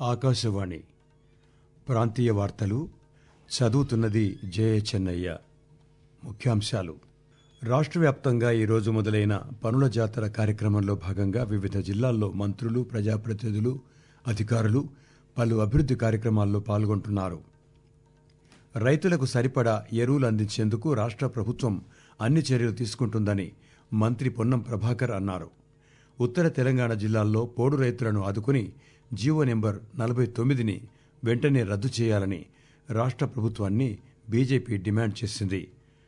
ఆకాశవాణి ప్రాంతీయ వార్తలు చదువుతున్నది జయ చెన్నయ్య ముఖ్యాంశాలు రాష్ట్ర వ్యాప్తంగా ఈరోజు మొదలైన పనుల జాతర కార్యక్రమంలో భాగంగా వివిధ జిల్లాల్లో మంత్రులు ప్రజాప్రతినిధులు అధికారులు పలు అభివృద్ది కార్యక్రమాల్లో పాల్గొంటున్నారు రైతులకు సరిపడా ఎరువులు అందించేందుకు రాష్ట్ర ప్రభుత్వం అన్ని చర్యలు తీసుకుంటుందని మంత్రి పొన్నం ప్రభాకర్ అన్నారు ఉత్తర తెలంగాణ జిల్లాల్లో పోడు రైతులను ఆదుకుని జీవో నెంబర్ నలభై తొమ్మిదిని వెంటనే రద్దు చేయాలని రాష్ట్ర ప్రభుత్వాన్ని బీజేపీ డిమాండ్ చేసింది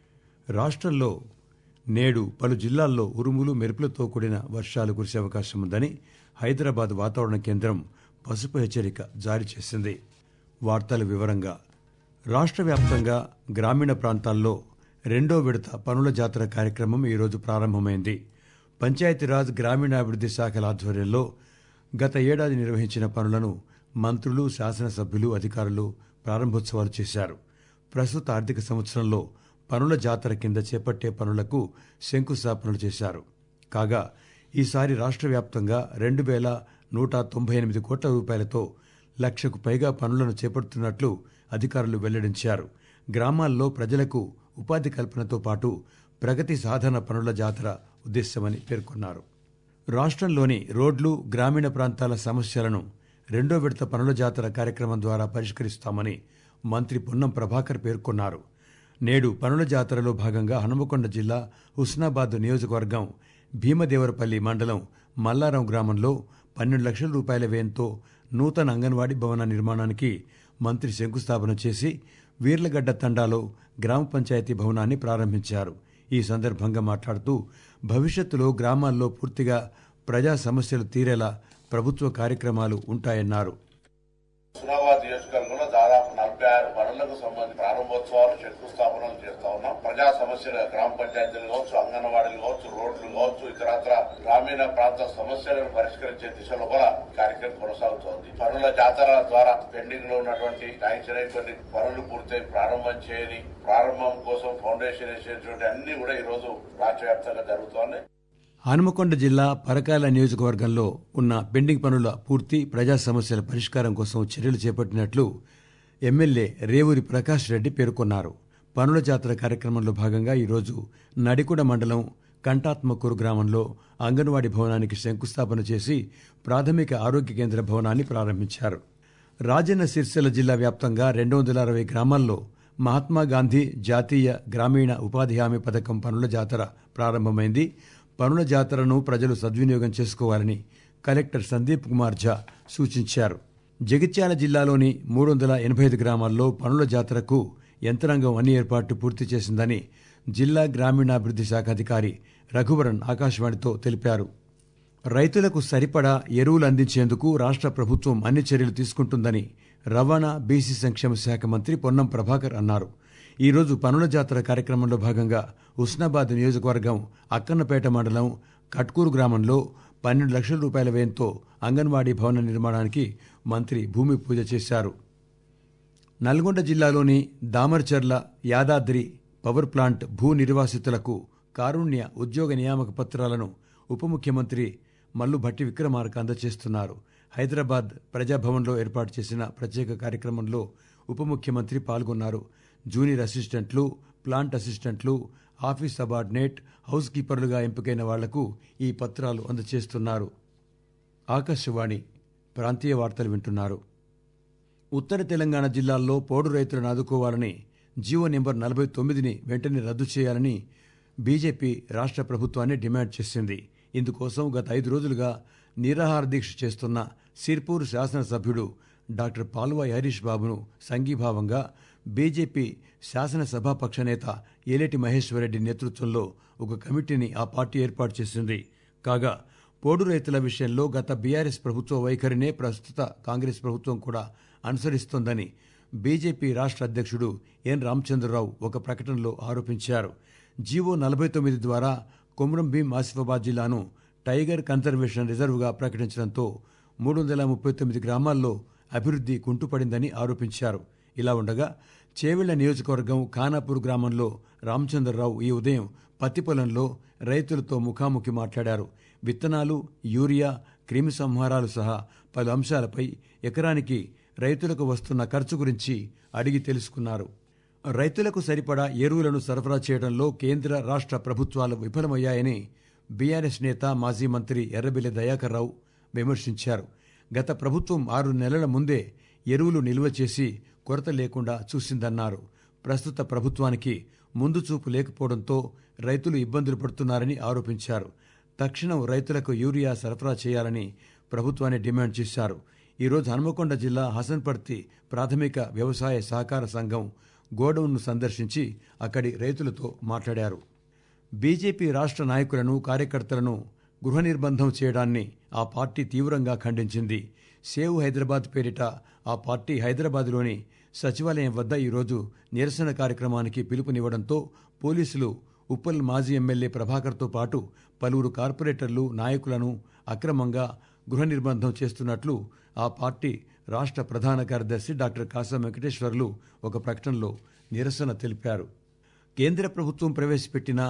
రాష్ట్రంలో నేడు పలు జిల్లాల్లో ఉరుములు మెరుపులతో కూడిన వర్షాలు కురిసే అవకాశం ఉందని హైదరాబాద్ వాతావరణ కేంద్రం పసుపు హెచ్చరిక జారీ చేసింది వార్తల వివరంగా రాష్ట్ర వ్యాప్తంగా గ్రామీణ ప్రాంతాల్లో రెండో విడత పనుల జాతర కార్యక్రమం ఈరోజు ప్రారంభమైంది పంచాయతీరాజ్ గ్రామీణాభివృద్ది శాఖల ఆధ్వర్యంలో గత ఏడాది నిర్వహించిన పనులను మంత్రులు శాసనసభ్యులు అధికారులు ప్రారంభోత్సవాలు చేశారు ప్రస్తుత ఆర్థిక సంవత్సరంలో పనుల జాతర కింద చేపట్టే పనులకు శంకుస్థాపనలు చేశారు కాగా ఈసారి రాష్ట్ర వ్యాప్తంగా రెండు వేల నూట తొంభై ఎనిమిది కోట్ల రూపాయలతో లక్షకు పైగా పనులను చేపడుతున్నట్లు అధికారులు వెల్లడించారు గ్రామాల్లో ప్రజలకు ఉపాధి కల్పనతో పాటు ప్రగతి సాధన పనుల జాతర ఉద్దేశ్యమని పేర్కొన్నారు రాష్ట్రంలోని రోడ్లు గ్రామీణ ప్రాంతాల సమస్యలను రెండో విడత పనుల జాతర కార్యక్రమం ద్వారా పరిష్కరిస్తామని మంత్రి పొన్నం ప్రభాకర్ పేర్కొన్నారు నేడు పనుల జాతరలో భాగంగా హనుమకొండ జిల్లా హుస్నాబాద్ నియోజకవర్గం భీమదేవరపల్లి మండలం మల్లారం గ్రామంలో పన్నెండు లక్షల రూపాయల వ్యయంతో నూతన అంగన్వాడీ భవన నిర్మాణానికి మంత్రి శంకుస్థాపన చేసి వీర్లగడ్డ తండాలో గ్రామ పంచాయతీ భవనాన్ని ప్రారంభించారు ఈ సందర్భంగా మాట్లాడుతూ భవిష్యత్తులో గ్రామాల్లో పూర్తిగా ప్రజా సమస్యలు తీరేలా ప్రభుత్వ కార్యక్రమాలు ఉంటాయన్నారు హుస్నాబాద్ నియోజకవర్గంలో దాదాపు నలభై ఆరు పనులకు సంబంధించి ప్రారంభోత్సవాలు శంకుస్థాపనలు చేస్తా ఉన్నాం ప్రజా సమస్యలు గ్రామ పంచాయతీలు కావచ్చు అంగన్వాడీలు కావచ్చు రోడ్లు కావచ్చు ఇతరత్ర గ్రామీణ ప్రాంత సమస్యలను పరిష్కరించే దిశలో కూడా కార్యక్రమం కొనసాగుతోంది పనుల జాతర ద్వారా పెండింగ్ లో ఉన్నటువంటి శాంక్షన్ అయి కొన్ని పనులు పూర్తయి ప్రారంభం చేయని ప్రారంభం కోసం ఫౌండేషన్ వేసేటువంటి అన్ని కూడా ఈ రోజు రాష్ట్ర వ్యాప్తంగా జరుగుతోంది హనుమకొండ జిల్లా పరకాల నియోజకవర్గంలో ఉన్న పెండింగ్ పనుల పూర్తి ప్రజా సమస్యల పరిష్కారం కోసం చర్యలు చేపట్టినట్లు ఎమ్మెల్యే రేవూరి ప్రకాష్ రెడ్డి పేర్కొన్నారు పనుల జాతర కార్యక్రమంలో భాగంగా ఈరోజు నడికుడ మండలం కంటాత్మకూరు గ్రామంలో అంగన్వాడీ భవనానికి శంకుస్థాపన చేసి ప్రాథమిక ఆరోగ్య కేంద్ర భవనాన్ని ప్రారంభించారు రాజన్న సిరిసిల్ల జిల్లా వ్యాప్తంగా రెండు వందల అరవై గ్రామాల్లో మహాత్మా గాంధీ జాతీయ గ్రామీణ ఉపాధి హామీ పథకం పనుల జాతర ప్రారంభమైంది పనుల జాతరను ప్రజలు సద్వినియోగం చేసుకోవాలని కలెక్టర్ సందీప్ కుమార్ ఝా సూచించారు జగిత్యాల జిల్లాలోని మూడు వందల ఎనభై ఐదు గ్రామాల్లో పనుల జాతరకు యంత్రాంగం అన్ని ఏర్పాట్లు పూర్తి చేసిందని జిల్లా గ్రామీణాభివృద్ది శాఖ అధికారి రఘువరన్ ఆకాశవాణితో తెలిపారు రైతులకు సరిపడా ఎరువులు అందించేందుకు రాష్ట్ర ప్రభుత్వం అన్ని చర్యలు తీసుకుంటుందని రవాణా బీసీ సంక్షేమ శాఖ మంత్రి పొన్నం ప్రభాకర్ అన్నారు ఈరోజు పనుల జాతర కార్యక్రమంలో భాగంగా హుస్నాబాద్ నియోజకవర్గం అక్కన్నపేట మండలం కట్కూరు గ్రామంలో పన్నెండు లక్షల రూపాయల వ్యయంతో అంగన్వాడీ భవన నిర్మాణానికి మంత్రి భూమి పూజ చేశారు నల్గొండ జిల్లాలోని దామర్చర్ల యాదాద్రి పవర్ ప్లాంట్ భూ నిర్వాసితులకు కారుణ్య ఉద్యోగ నియామక పత్రాలను ఉప ముఖ్యమంత్రి మల్లు భట్టి విక్రమార్క అందజేస్తున్నారు హైదరాబాద్ ప్రజాభవన్లో ఏర్పాటు చేసిన ప్రత్యేక కార్యక్రమంలో ఉప ముఖ్యమంత్రి పాల్గొన్నారు జూనియర్ అసిస్టెంట్లు ప్లాంట్ అసిస్టెంట్లు ఆఫీస్ సబార్డినేట్ హౌస్ కీపర్లుగా ఎంపికైన వాళ్లకు ఈ పత్రాలు అందజేస్తున్నారు ఆకాశవాణి ప్రాంతీయ వార్తలు వింటున్నారు ఉత్తర తెలంగాణ జిల్లాల్లో పోడు రైతులను ఆదుకోవాలని జీవో నెంబర్ నలభై తొమ్మిదిని వెంటనే రద్దు చేయాలని బీజేపీ రాష్ట్ర ప్రభుత్వాన్ని డిమాండ్ చేసింది ఇందుకోసం గత ఐదు రోజులుగా నిరాహార దీక్ష చేస్తున్న సిర్పూర్ శాసనసభ్యుడు డాక్టర్ పాల్వాయి హరీష్ బాబును సంఘీభావంగా బీజేపీ శాసనసభాపక్ష నేత ఏలేటి మహేశ్వరరెడ్డి నేతృత్వంలో ఒక కమిటీని ఆ పార్టీ ఏర్పాటు చేసింది కాగా పోడు రైతుల విషయంలో గత బీఆర్ఎస్ ప్రభుత్వ వైఖరినే ప్రస్తుత కాంగ్రెస్ ప్రభుత్వం కూడా అనుసరిస్తోందని బీజేపీ రాష్ట్ర అధ్యక్షుడు ఎన్ రామచంద్రరావు ఒక ప్రకటనలో ఆరోపించారు జీవో నలభై తొమ్మిది ద్వారా కొమ్రం భీం ఆసిఫాబాద్ జిల్లాను టైగర్ కన్జర్వేషన్ రిజర్వ్గా ప్రకటించడంతో మూడు వందల ముప్పై తొమ్మిది గ్రామాల్లో అభివృద్ధి కుంటుపడిందని ఆరోపించారు ఇలా ఉండగా చేవెళ్ల నియోజకవర్గం ఖానాపూర్ గ్రామంలో రామచంద్రరావు ఈ ఉదయం పత్తి పొలంలో రైతులతో ముఖాముఖి మాట్లాడారు విత్తనాలు యూరియా క్రిమి సంహారాలు సహా పలు అంశాలపై ఎకరానికి రైతులకు వస్తున్న ఖర్చు గురించి అడిగి తెలుసుకున్నారు రైతులకు సరిపడా ఎరువులను సరఫరా చేయడంలో కేంద్ర రాష్ట్ర ప్రభుత్వాలు విఫలమయ్యాయని బీఆర్ఎస్ నేత మాజీ మంత్రి ఎర్రబెల్లి దయాకర్ రావు విమర్శించారు గత ప్రభుత్వం ఆరు నెలల ముందే ఎరువులు నిల్వ చేసి కొరత లేకుండా చూసిందన్నారు ప్రస్తుత ప్రభుత్వానికి ముందు చూపు లేకపోవడంతో రైతులు ఇబ్బందులు పడుతున్నారని ఆరోపించారు తక్షణం రైతులకు యూరియా సరఫరా చేయాలని ప్రభుత్వాన్ని డిమాండ్ చేశారు ఈరోజు హనుమకొండ జిల్లా హసన్పర్తి ప్రాథమిక వ్యవసాయ సహకార సంఘం గోడౌన్ను సందర్శించి అక్కడి రైతులతో మాట్లాడారు బీజేపీ రాష్ట్ర నాయకులను కార్యకర్తలను గృహ నిర్బంధం చేయడాన్ని ఆ పార్టీ తీవ్రంగా ఖండించింది సేవ్ హైదరాబాద్ పేరిట ఆ పార్టీ హైదరాబాద్లోని సచివాలయం వద్ద ఈరోజు నిరసన కార్యక్రమానికి పిలుపునివ్వడంతో పోలీసులు ఉప్పల్ మాజీ ఎమ్మెల్యే ప్రభాకర్తో పాటు పలువురు కార్పొరేటర్లు నాయకులను అక్రమంగా గృహ నిర్బంధం చేస్తున్నట్లు ఆ పార్టీ రాష్ట్ర ప్రధాన కార్యదర్శి డాక్టర్ కాసం వెంకటేశ్వర్లు ఒక ప్రకటనలో నిరసన తెలిపారు కేంద్ర ప్రభుత్వం ప్రవేశపెట్టిన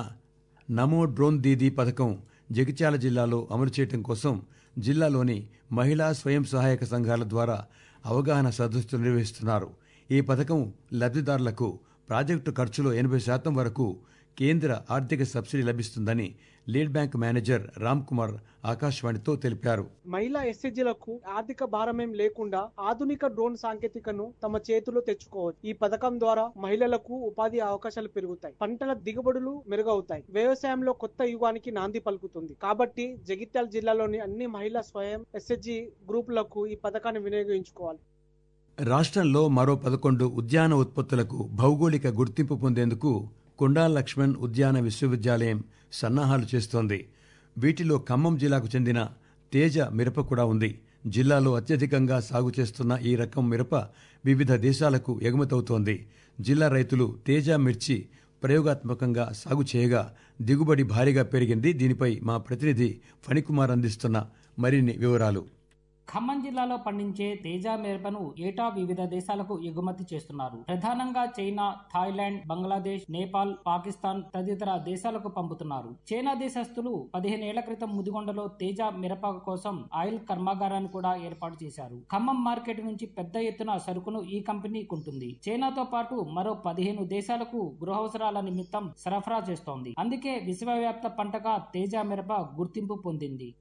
నమో డ్రోన్ దీదీ పథకం జగిత్యాల జిల్లాలో అమలు చేయడం కోసం జిల్లాలోని మహిళా స్వయం సహాయక సంఘాల ద్వారా అవగాహన సదస్సులు నిర్వహిస్తున్నారు ఈ పథకం లబ్ధిదారులకు ప్రాజెక్టు ఖర్చులో ఎనభై శాతం వరకు కేంద్ర ఆర్థిక సబ్సిడీ లభిస్తుందని lead bank manager Ram Kumar ఆకాశవాణితో తెలిపారు మహిళా ఎస్హెచ్లకు ఆర్థిక భారమేం లేకుండా ఆధునిక డ్రోన్ సాంకేతికను తమ చేతిలో తెచ్చుకోవచ్చు ఈ పథకం ద్వారా మహిళలకు ఉపాధి అవకాశాలు పెరుగుతాయి పంటల దిగుబడులు మెరుగవుతాయి వ్యవసాయంలో కొత్త యుగానికి నాంది పలుకుతుంది కాబట్టి జగిత్యాల జిల్లాలోని అన్ని మహిళా స్వయం ఎస్హెచ్జి గ్రూపులకు ఈ పథకాన్ని వినియోగించుకోవాలి రాష్ట్రంలో మరో పదకొండు ఉద్యాన ఉత్పత్తులకు భౌగోళిక గుర్తింపు పొందేందుకు కొండా లక్ష్మణ్ ఉద్యాన విశ్వవిద్యాలయం సన్నాహాలు చేస్తోంది వీటిలో ఖమ్మం జిల్లాకు చెందిన తేజ మిరప కూడా ఉంది జిల్లాలో అత్యధికంగా సాగు చేస్తున్న ఈ రకం మిరప వివిధ దేశాలకు ఎగుమతవుతోంది జిల్లా రైతులు తేజ మిర్చి ప్రయోగాత్మకంగా సాగు చేయగా దిగుబడి భారీగా పెరిగింది దీనిపై మా ప్రతినిధి ఫణికుమార్ అందిస్తున్న మరిన్ని వివరాలు ఖమ్మం జిల్లాలో పండించే తేజ మిరపను ఏటా వివిధ దేశాలకు ఎగుమతి చేస్తున్నారు ప్రధానంగా చైనా థాయిలాండ్ బంగ్లాదేశ్ నేపాల్ పాకిస్తాన్ తదితర దేశాలకు పంపుతున్నారు చైనా దేశస్తులు పదిహేను ఏళ్ల క్రితం ముదిగొండలో తేజ మిరప కోసం ఆయిల్ కర్మాగారాన్ని కూడా ఏర్పాటు చేశారు ఖమ్మం మార్కెట్ నుంచి పెద్ద ఎత్తున సరుకును ఈ కంపెనీ కొంటుంది చైనాతో పాటు మరో పదిహేను దేశాలకు గృహవసరాల నిమిత్తం సరఫరా చేస్తోంది అందుకే విశ్వవ్యాప్త పంటగా తేజ మిరప గుర్తింపు పొందింది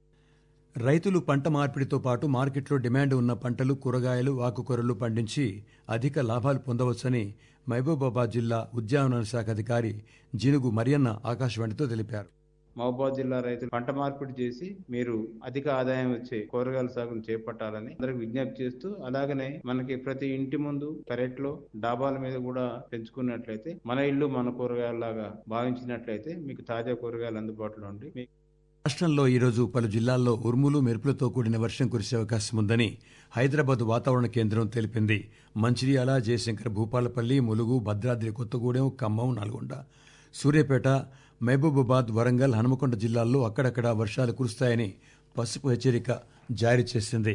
రైతులు పంట మార్పిడితో పాటు మార్కెట్లో డిమాండ్ ఉన్న పంటలు కూరగాయలు ఆకుకూరలు పండించి అధిక లాభాలు పొందవచ్చని మహబూబాబాద్ జిల్లా ఉద్యానవన శాఖ అధికారి జినుగు మరియన్న ఆకాశవాణితో తెలిపారు మహబూబాద్ జిల్లా రైతులు పంట మార్పిడి చేసి మీరు అధిక ఆదాయం వచ్చే కూరగాయల సాగును చేపట్టాలని అందరికి విజ్ఞప్తి చేస్తూ అలాగనే మనకి ప్రతి ఇంటి ముందు పెరట్లో డాబాల మీద కూడా పెంచుకున్నట్లయితే మన ఇల్లు మన కూరగాయలాగా భావించినట్లయితే మీకు తాజా కూరగాయలు అందుబాటులో ఉండి మీ రాష్ట్రంలో ఈరోజు పలు జిల్లాల్లో ఉరుములు మెరుపులతో కూడిన వర్షం కురిసే అవకాశం ఉందని హైదరాబాద్ వాతావరణ కేంద్రం తెలిపింది మంచిర్యాల జయశంకర్ భూపాలపల్లి ములుగు భద్రాద్రి కొత్తగూడెం ఖమ్మం నల్గొండ సూర్యాపేట మహబూబాబాద్ వరంగల్ హనుమకొండ జిల్లాల్లో అక్కడక్కడ వర్షాలు కురుస్తాయని పసుపు హెచ్చరిక జారీ చేసింది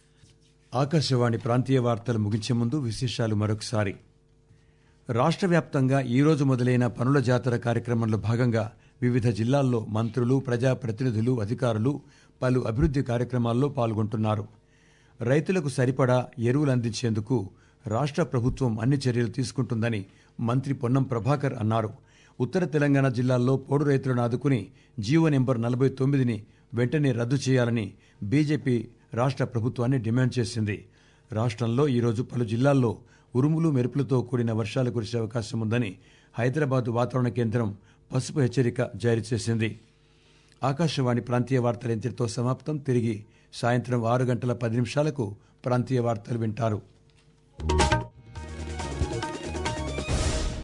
ఆకాశవాణి ప్రాంతీయ వార్తలు ముగించే ముందు విశేషాలు మరొకసారి రాష్ట్ర వ్యాప్తంగా ఈరోజు మొదలైన పనుల జాతర కార్యక్రమంలో భాగంగా వివిధ జిల్లాల్లో మంత్రులు ప్రజాప్రతినిధులు అధికారులు పలు అభివృద్ది కార్యక్రమాల్లో పాల్గొంటున్నారు రైతులకు సరిపడా ఎరువులు అందించేందుకు రాష్ట్ర ప్రభుత్వం అన్ని చర్యలు తీసుకుంటుందని మంత్రి పొన్నం ప్రభాకర్ అన్నారు ఉత్తర తెలంగాణ జిల్లాల్లో పోడు రైతులను ఆదుకుని జీవో నెంబర్ నలభై తొమ్మిదిని వెంటనే రద్దు చేయాలని బీజేపీ రాష్ట్ర ప్రభుత్వాన్ని డిమాండ్ చేసింది రాష్ట్రంలో ఈరోజు పలు జిల్లాల్లో ఉరుములు మెరుపులతో కూడిన వర్షాలు కురిసే అవకాశం ఉందని హైదరాబాద్ వాతావరణ కేంద్రం పసుపు హెచ్చరిక జారీ చేసింది ఆకాశవాణి ప్రాంతీయ వార్తలు ఇంతటితో సమాప్తం తిరిగి సాయంత్రం ఆరు గంటల పది నిమిషాలకు ప్రాంతీయ వార్తలు వింటారు